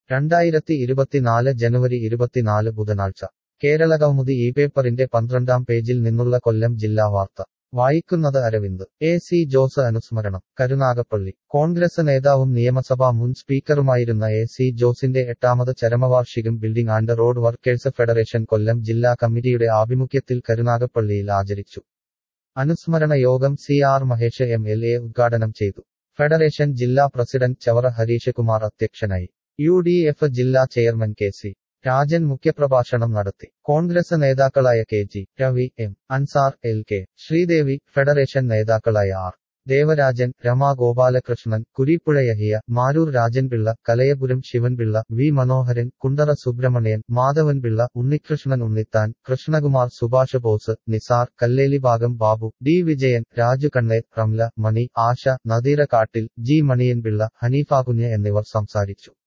രണ്ടായിരത്തി ഇരുപത്തിനാല് ജനുവരി ഇരുപത്തിനാല് ബുധനാഴ്ച കേരളകൗമുദി ഈ പേപ്പറിന്റെ പന്ത്രണ്ടാം പേജിൽ നിന്നുള്ള കൊല്ലം ജില്ലാ വാർത്ത വായിക്കുന്നത് അരവിന്ദ് എ സി ജോസ് അനുസ്മരണം കരുനാഗപ്പള്ളി കോൺഗ്രസ് നേതാവും നിയമസഭാ മുൻ സ്പീക്കറുമായിരുന്ന എ സി ജോസിന്റെ എട്ടാമത് ചരമവാർഷികം building and road workers federation Kollam ജില്ലാ കമ്മിറ്റിയുടെ ആഭിമുഖ്യത്തിൽ കരുനാഗപ്പള്ളിയിൽ ആചരിച്ചു അനുസ്മരണ യോഗം C R Mahesh M L A ഉദ്ഘാടനം ചെയ്തു ഫെഡറേഷൻ ജില്ലാ പ്രസിഡന്റ് ചവറ ഹരീഷ് കുമാർ അധ്യക്ഷനായി യു ഡി എഫ് ജില്ലാ ചെയർമാൻ കെ സി രാജൻ മുഖ്യപ്രഭാഷണം നടത്തി കോൺഗ്രസ് നേതാക്കളായ K G Ravi M Ansar L K Sreedevi federation നേതാക്കളായ R Devarajan Rama Gopalakrishnan Kureepuzha Yahiya Maroor Rajanpillai Kalayapuram Sivanpillai V Manoharan Kundara Subramanian Madhavan Pillai Unnikrishnan Unnithan Krishnakumar Subhash Bose Nisar Kallelibhagam Babu D Vijayan Raju Kanner Ramla Mani Asha Nadeera Kattil G Maniyanpilla Haneefa കുഞ്ഞ് എന്നിവർ സംസാരിച്ചു